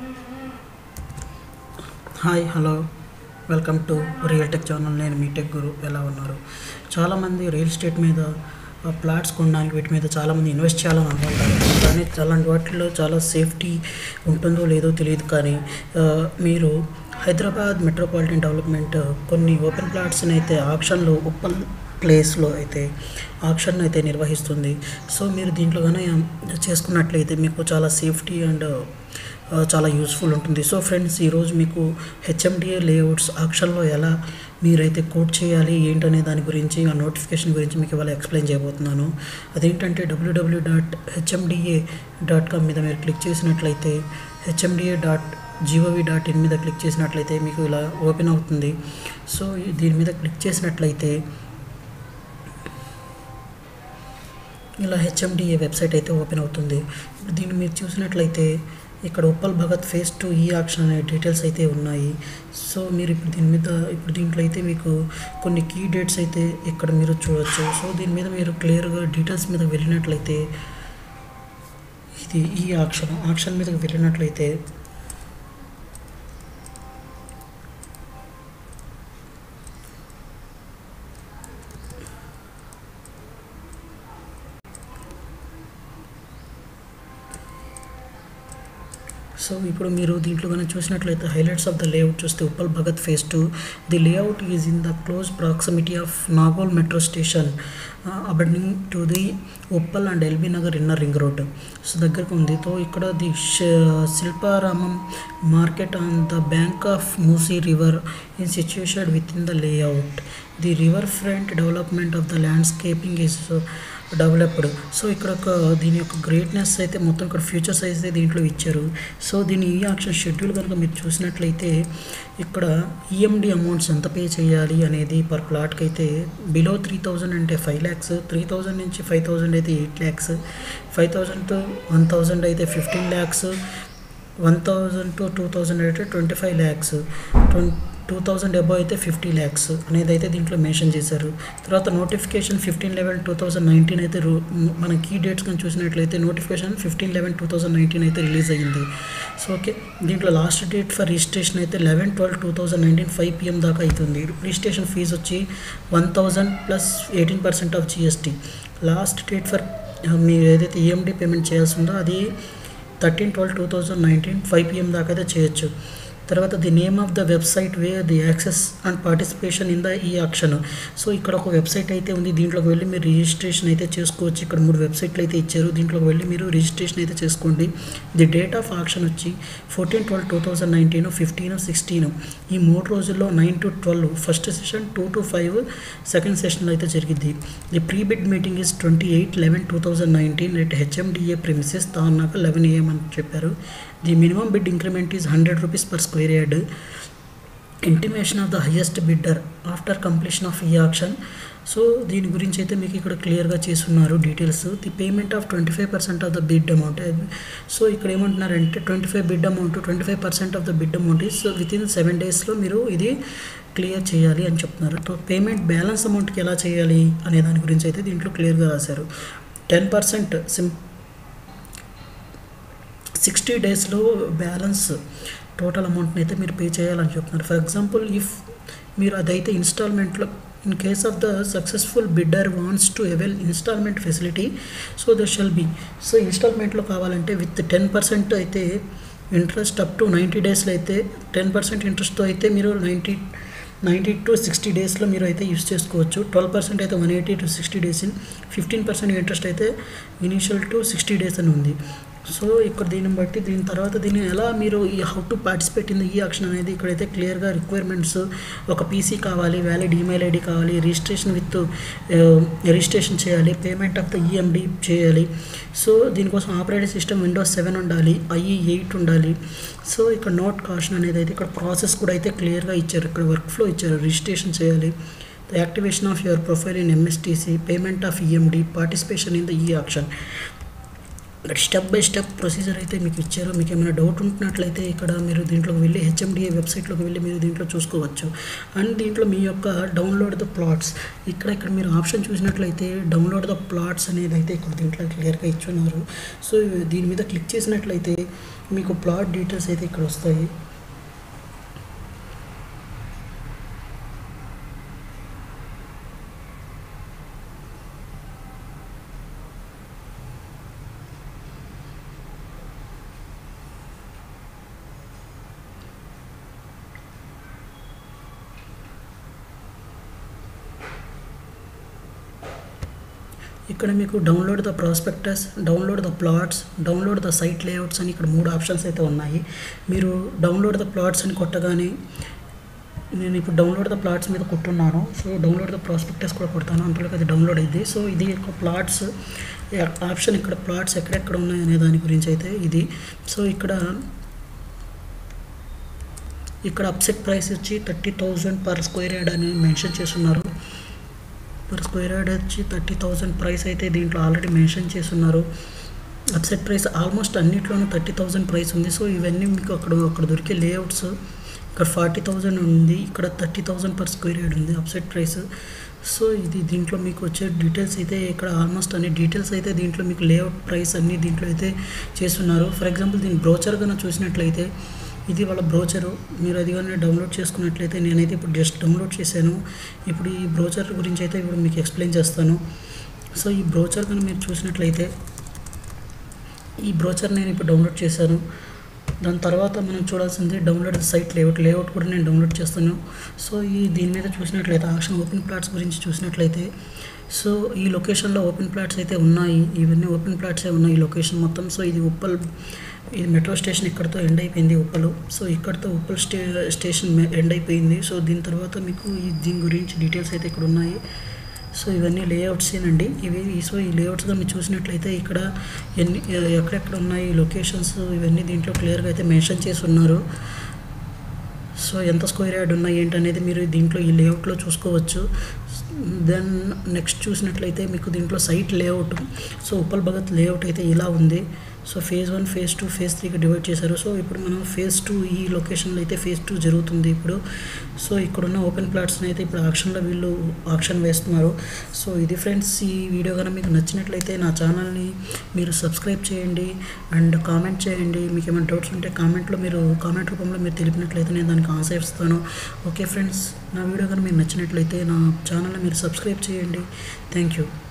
hi hello welcome to Real Tech channel నేను మీ tech గురు ఎలా ఉన్నారు చాలామంది రియల్ ఎస్టేట్ మీద ఆ, ప్లాట్స్ కొనడానికి వీటి మీద చాలామంది ఇన్వెస్ట్ చేయాలని అనుకుంటారు కానీ అలాంటి వాటిలో చాలా సేఫ్టీ ఉంటుందో లేదో తెలియదు కానీ ఆ, మీరు హైదరాబాద్ మెట్రోపాలిటన్ డెవలప్మెంట్ కొన్ని ఓపెన్ ప్లాట్స్ని అయితే ఆప్షన్లో ఓపెన్ ప్లేస్లో అయితే ఆప్షన్ అయితే నిర్వహిస్తుంది సో మీరు దీంట్లో కానీ చేసుకున్నట్లయితే మీకు చాలా సేఫ్టీ అండ్ ఆ, చాలా యూస్ఫుల్ ఉంటుంది సో ఫ్రెండ్స్ ఈరోజు మీకు హెచ్ఎండిఏ లేఅవుట్స్ ఆప్షన్లో ఎలా మీరైతే కోడ్ చేయాలి ఏంటనే దాని గురించి ఆ నోటిఫికేషన్ గురించి మీకు ఇవాళ ఎక్స్ప్లెయిన్ చేయబోతున్నాను అదేంటంటే W W dot HMDA dot com మీద మీరు క్లిక్ చేసినట్లయితే HMDA dot G O V dot in మీద క్లిక్ చేసినట్లయితే మీకు ఇలా ఓపెన్ అవుతుంది సో ఈ- దీని మీద క్లిక్ చేసినట్లయితే ఇలా హెచ్ఎండిఏ వెబ్సైట్ అయితే ఓపెన్ అవుతుంది ఇప్పుడు దీన్ని మీరు చూసినట్లయితే ఇక్కడ Uppal Bhagat phase two e auction అనే డీటెయిల్స్ అయితే ఉన్నాయి సో మీరు ఇప్పుడు దీని మీద ఇప్పుడు దీంట్లో అయితే మీకు కొన్ని కీ డేట్స్ అయితే ఇక్కడ మీరు చూడొచ్చు సో దీని మీద మీరు క్లియర్గా డీటెయిల్స్ మీద వెళ్ళినట్లయితే ఇది ఈ ఆక్షన్ ఆక్షన్ మీదకి వెళ్ళినట్లయితే సో ఇప్పుడు మీరు దీంట్లో కనుక చూసినట్లయితే హైలైట్స్ ఆఫ్ ద లేఅవుట్ చూస్తే Uppal Bhagat phase two the layout is in the close proximity of Nagole metro station abutting to the Uppal and LB Nagar inner ring road so దగ్గరకు ఉంది తో ఇక్కడ ది శ- Shilparamam market on the bank of Musi river in situation within the layout the river front development of the landscaping is developed so ఇక్కడ ఒక దీని యొక్క greatness అయితే మొత్తం ఇక్కడ ఫ్యూచర్స్ అయితే దీంట్లో ఇచ్చారు సో దీని ఈ ఆక్షన్ షెడ్యూల్ కనుక మీరు చూసినట్లయితే ఇక్కడ ఈఎండి అమౌంట్స్ ఎంత పే చేయాలి అనేది పర్ ప్లాట్కి అయితే బిలో త్రీ థౌజండ్ అంటే ఫైవ్ ల్యాక్స్ త్రీ థౌజండ్ నుంచి ఫైవ్ థౌజండ్ అయితే eight lakhs five thousand to one thousand అయితే fifteen lakhs one thousand to two thousand అయితే ట్వంటీ ఫైవ్ ల్యాక్స్ ట్వం టూ థౌజండ్ అబో అయితే ఫిఫ్టీ ల్యాక్స్ అనేది అయితే దీంట్లో మెన్షన్ చేశారు తర్వాత notification fifteen eleven two thousand nineteen అయితే రూ- మన కీ డేట్స్ కానీ చూసినట్లయితే notification fifteen eleven two thousand nineteen అయితే రిలీజ్ అయ్యింది సో ఓకే దీంట్లో లాస్ట్ డేట్ ఫర్ రిజిస్ట్రేషన్ అయితే eleven twelve two thousand nineteen five PM దాకా అవుతుంది రిజిస్ట్రేషన్ ఫీజు వచ్చి one thousand plus eighteen percent of GST last date for మీరు ఏదైతే EMD payment చేయాల్సి ఉందో అది thirteen twelve two thousand nineteen five PM దాకా అయితే చేయొచ్చు తర్వాత the name of the website way the access and participation in the e auction so ఇక్కడ ఒక వెబ్సైట్ అయితే ఉంది దీంట్లోకి వెళ్ళి మీరు రిజిస్ట్రేషన్ అయితే చేసుకోవచ్చు ఇక్కడ మూడు వెబ్సైట్లు అయితే ఇచ్చారు దీంట్లోకి వెళ్ళి మీరు రిజిస్ట్రేషన్ అయితే చేసుకోండి ది డేట్ ఆఫ్ ఆక్షన్ వచ్చి fourteen twelve two thousand nineteen fifteen sixteen ఈ మూడు రోజుల్లో nine to twelve first session two to five second సెషన్లో అయితే జరిగింది the pre bid meeting is twenty eight eleven two thousand nineteen at HMDA premises తాన్నాక eleven AM అని చెప్పారు the minimum bid increment is hundred rupees per square yard intimation of the highest bidder after completion of e auction so దీని గురించి అయితే మీకు ఇక్కడ క్లియర్గా చేస్తున్నారు details the payment of twenty five percent of the bid amount so ఇక్కడ ఏమంటున్నారంటే twenty five bid amount twenty five percent of the bid amount is within seven డేస్లో మీరు ఇది క్లియర్ చేయాలి అని చెప్తున్నారు సో పేమెంట్ బ్యాలెన్స్ అమౌంట్కి ఎలా చేయాలి అనే దాని గురించి అయితే దీంట్లో క్లియర్గా రాశారు టెన్ పర్సెంట్ సిం సిక్స్టీ డేస్లో బ్యాలెన్స్ టోటల్ అమౌంట్ని అయితే మీరు పే చేయాలని చెప్తున్నారు ఫర్ ఎగ్జాంపుల్ ఇఫ్ మీరు అదైతే ఇన్స్టాల్మెంట్లో in case of the successful bidder wants to avail installment facility so the shall be so ఇన్స్టాల్మెంట్లో కావాలంటే విత్ టెన్ పర్సెంట్ అయితే ఇంట్రెస్ట్ అప్ టు నైంటీ డేస్లో అయితే టెన్ పర్సెంట్ ఇంట్రెస్ట్తో అయితే మీరు నైంటీ నైంటీ టు సిక్స్టీ డేస్లో మీరు అయితే యూస్ చేసుకోవచ్చు ట్వెల్వ్ పర్సెంట్ అయితే one eighty to sixty days in fifteen percent interest అయితే ఇనీషియల్ టు సిక్స్టీ డేస్ అని ఉంది సో ఇక్కడ దీన్ని బట్టి దీని తర్వాత దీన్ని ఎలా మీరు ఈ how to participate in e auction అనేది ఇక్కడైతే క్లియర్గా రిక్వైర్మెంట్స్ ఒక పీసీ కావాలి వ్యాలిడ్ ఈమెయిల్ ఐడి కావాలి రిజిస్ట్రేషన్ విత్ రిజిస్ట్రేషన్ చేయాలి పేమెంట్ ఆఫ్ ద ఈఎండి చేయాలి సో దీనికోసం ఆపరేటింగ్ సిస్టమ్ విండోస్ సెవెన్ ఉండాలి ఐఈ ఎయిట్ ఉండాలి సో ఇక్కడ నోట్ కాషన్ అనేది అయితే ఇక్కడ ప్రాసెస్ కూడా అయితే క్లియర్గా ఇచ్చారు ఇక్కడ వర్క్ ఫ్లో ఇచ్చారు రిజిస్ట్రేషన్ చేయాలి the activation of your profile in MSTC payment of EMD participation in the e auction step by step procedure అయితే మీకు ఇచ్చారు మీకు ఏమైనా డౌట్ ఉంటున్నట్లయితే ఇక్కడ మీరు దీంట్లోకి వెళ్ళి హెచ్ఎండిఏ వెబ్సైట్లోకి వెళ్ళి మీరు దీంట్లో చూసుకోవచ్చు అండ్ దీంట్లో మీ యొక్క డౌన్లోడ్ ద ప్లాట్స్ ఇక్కడ ఇక్కడ మీరు ఆప్షన్ చూసినట్లయితే డౌన్లోడ్ ద ప్లాట్స్ అనేది అయితే ఇక్కడ దీంట్లో క్లియర్గా ఇచ్చున్నారు సో దీని మీద క్లిక్ చేసినట్లయితే మీకు ప్లాట్ డీటెయిల్స్ అయితే ఇక్కడ వస్తాయి ఇక్కడ మీకు download the prospectus download the plots download the site layouts అని ఇక్కడ మూడు ఆప్షన్స్ అయితే ఉన్నాయి మీరు డౌన్లోడ్ ద ప్లాట్స్ అని కొట్టగానే నేను ఇప్పుడు డౌన్లోడ్ ద ప్లాట్స్ మీద కొట్టున్నాను సో డౌన్లోడ్ ద ప్రాస్పెక్టస్ కూడా కొడతాను అంతలోకి అది డౌన్లోడ్ అయింది సో ఇది ఒక ప్లాట్స్ ఆప్షన్ ఇక్కడ ప్లాట్స్ ఎక్కడెక్కడ ఉన్నాయి అనే దాని గురించి అయితే ఇది సో ఇక్కడ ఇక్కడ అప్సెట్ ప్రైస్ వచ్చి thirty thousand per square yard అని మెన్షన్ చేస్తున్నారు పర్ స్క్వేర్ యార్డ్ వచ్చి థర్టీ థౌజండ్ ప్రైస్ అయితే దీంట్లో ఆల్రెడీ మెన్షన్ చేస్తున్నారు అప్సెట్ ప్రైస్ ఆల్మోస్ట్ అన్నిట్లోనూ థర్టీ థౌజండ్ ప్రైస్ ఉంది సో ఇవన్నీ మీకు అక్కడ అక్కడ దొరికే లేఅవుట్స్ ఇక్కడ ఫార్టీ థౌజండ్ ఉంది ఇక్కడ thirty thousand per square yard ఉంది అప్సెట్ ప్రైస్ సో ఇది దీంట్లో మీకు వచ్చే డీటెయిల్స్ అయితే ఇక్కడ ఆల్మోస్ట్ అన్ని డీటెయిల్స్ అయితే దీంట్లో మీకు లేఅవుట్ ప్రైస్ అన్ని దీంట్లో అయితే చేస్తున్నారు ఫర్ ఎగ్జాంపుల్ దీని బ్రోచర్ కన్నా చూసినట్లయితే ఇది వాళ్ళ బ్రోచరు మీరు అది కానీ డౌన్లోడ్ చేసుకున్నట్లయితే నేనైతే ఇప్పుడు జస్ట్ డౌన్లోడ్ చేశాను ఇప్పుడు ఈ బ్రోచర్ గురించి అయితే ఇప్పుడు మీకు ఎక్స్ప్లెయిన్ చేస్తాను సో ఈ బ్రోచర్ కానీ మీరు చూసినట్లయితే ఈ బ్రోచర్ నేను ఇప్పుడు డౌన్లోడ్ చేశాను దాని తర్వాత మనం చూడాల్సింది డౌన్లోడ్ సైట్ లేఅవుట్ లేఅవుట్ కూడా నేను డౌన్లోడ్ చేస్తాను సో ఈ దీని మీద చూసినట్లయితే ఆక్షన్ ఓపెన్ ప్లాట్స్ గురించి చూసినట్లయితే సో ఈ లొకేషన్లో ఓపెన్ ప్లాట్స్ అయితే ఉన్నాయి ఇవన్నీ ఓపెన్ ప్లాట్సే ఉన్నాయి ఈ లొకేషన్ మొత్తం సో ఇది ఉప్పల్ ఇది మెట్రో స్టేషన్ ఇక్కడితో ఎండ్ అయిపోయింది ఉప్పలు సో ఇక్కడితో ఉప్పల్ స్టే స్టేషన్ ఎండ్ అయిపోయింది సో దీని తర్వాత మీకు ఈ దీని గురించి డీటెయిల్స్ అయితే ఇక్కడ ఉన్నాయి సో ఇవన్నీ లేఅవుట్సేనండి ఇవి సో ఈ లేఅవుట్స్గా మీరు చూసినట్లయితే ఇక్కడ ఎన్ని ఎక్కడెక్కడ ఉన్నాయి లొకేషన్స్ ఇవన్నీ దీంట్లో క్లియర్గా అయితే మెన్షన్ చేసి ఉన్నారు సో ఎంత స్క్వేర్ యార్డ్ ఉన్నాయి ఏంటనేది మీరు దీంట్లో ఈ లేఅవుట్లో చూసుకోవచ్చు దెన్ నెక్స్ట్ చూసినట్లయితే మీకు దీంట్లో site layout so Uppal Bhagat layout అయితే ఇలా ఉంది so phase one phase two phase త్రీకి డివైడ్ చేశారు సో ఇప్పుడు మనం ఫేజ్ టూ ఈ లొకేషన్లో అయితే ఫేజ్ టూ జరుగుతుంది ఇప్పుడు సో ఇక్కడున్న ఓపెన్ ప్లాట్స్ని అయితే ఇప్పుడు ఆక్షన్లో వీళ్ళు ఆక్షన్ వేస్తున్నారు సో ఇది ఫ్రెండ్స్ ఈ వీడియో కనుక మీకు నచ్చినట్లయితే నా ఛానల్ని మీరు సబ్స్క్రైబ్ చేయండి అండ్ కామెంట్ చేయండి మీకు ఏమైనా డౌట్స్ ఉంటే కామెంట్లో మీరు కామెంట్ రూపంలో మీరు తెలిపినట్లయితే నేను దానికి ఆన్సర్ ఇస్తాను ఓకే ఫ్రెండ్స్ నా వీడియో కనుక మీకు నచ్చినట్లయితే నా ఛానల్ని మీరు సబ్స్క్రైబ్ చేయండి థ్యాంక్ యూ